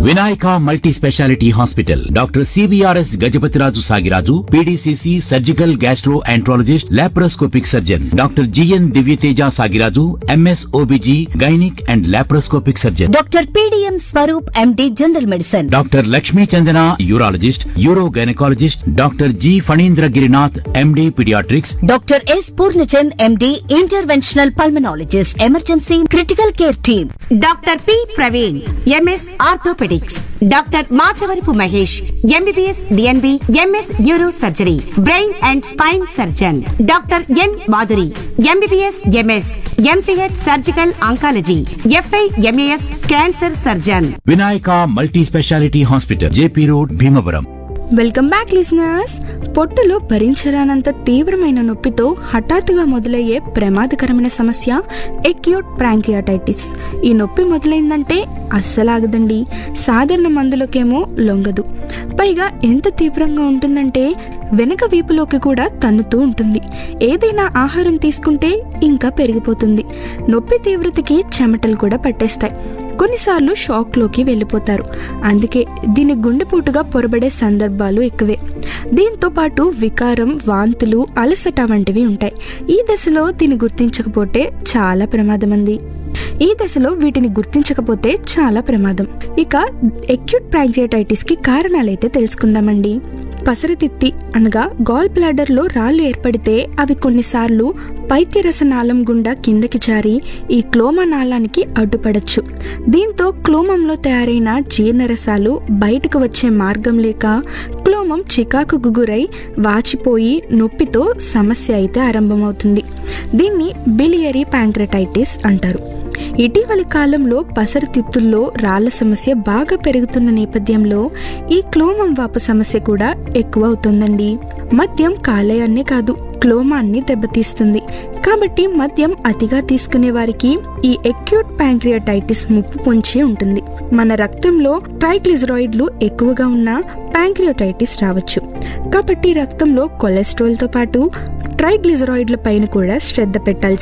Vinayaka multi speciality hospital doctor CBRS Gajapathiraju Sagiraju PDCC surgical gastroenterologist laparoscopic surgeon doctor GN Divyateja Sagiraju MS OBG gynaec and laparoscopic surgeon doctor PDM Swaroop MD general medicine doctor Lakshmi Chandana urologist uro gynaecologist doctor G Phanindra Girinath MD paediatrics doctor S Purnachand MD interventional pulmonologist emergency critical care team doctor P Praveen MS orthopaedics doctor Machavarapu Mahesh MBBS DNB MS neuro surgery brain and spine surgeon doctor N Madhuri MBBS MS MCH surgical oncology FI MAS cancer surgeon Vinayaka multi speciality hospital JP road Bhimavaram welcome back listeners పొట్టులో భరించరానంత తీవ్రమైన నొప్పితో హఠాత్తుగా మొదలయ్యే ప్రమాదకరమైన సమస్య acute ప్రాంకియాటైటిస్ ఈ నొప్పి మొదలైందంటే అస్సలాగదండి సాధారణ మందులకేమో లొంగదు పైగా ఎంత తీవ్రంగా ఉంటుందంటే వెనక వీపులోకి కూడా తన్నుతూ ఉంటుంది ఏదైనా ఆహారం తీసుకుంటే ఇంకా పెరిగిపోతుంది నొప్పి తీవ్రతకి చెమటలు కూడా పట్టేస్తాయి కొన్నిసార్లు షాక్లోకి వెళ్ళిపోతారు అందుకే దీని గుండెపోటుగా పొరబడే సందర్భాలు ఎక్కువే దీంతో పాటు వికారం వాంతులు అలసట వంటివి ఉంటాయి ఈ దశలో దీన్ని గుర్తించకపోతే చాలా ప్రమాదం అంది ఈ దశలో వీటిని గుర్తించకపోతే చాలా ప్రమాదం ఇక ఎక్యూట్ ప్రాంక్రియాటైటిస్ కి కారణాలైతే తెలుసుకుందామండి పసరతిత్తి అనగా గాల్ బ్లాడర్లో రాళ్ళు ఏర్పడితే అవి కొన్నిసార్లు పైత్యరస నాళం గుండా కిందకి జారి ఈ క్లోమా నాళానికి అడ్డుపడచ్చు దీంతో క్లోమంలో తయారైన జీర్ణరసాలు బయటకు వచ్చే మార్గం లేక క్లోమం చికాకుకు గురై వాచిపోయి నొప్పితో సమస్య అయితే ఆరంభమవుతుంది దీన్ని బిలియరీ ప్యాంక్రటైటిస్ అంటారు ఇటీవలి కాలంలో పసరతిత్తుల్లో రాళ్ల సమస్య బాగా పెరుగుతున్న నేపథ్యంలో ఈ క్లోమం వాపు సమస్య కూడా ఎక్కువ అవుతుందండి మద్యం కాలేయాన్నే కాదు క్లోమాన్ని దెబ్బతీస్తుంది కాబట్టి మద్యం అతిగా తీసుకునే వారికి ఈ ఎక్యూట్ ప్యాంక్రియాటైటిస్ ముప్పు పొంచి ఉంటుంది మన రక్తంలో ట్రైగ్లిజరాయిడ్లు ఎక్కువగా ఉన్న ప్యాంక్రియాటైటిస్ రావచ్చు కాబట్టి రక్తంలో కొలెస్ట్రాల్తో పాటు ట్రైగ్లిజరాయిడ్ల పైన కూడా శ్రద్ధ పెట్టాల్సి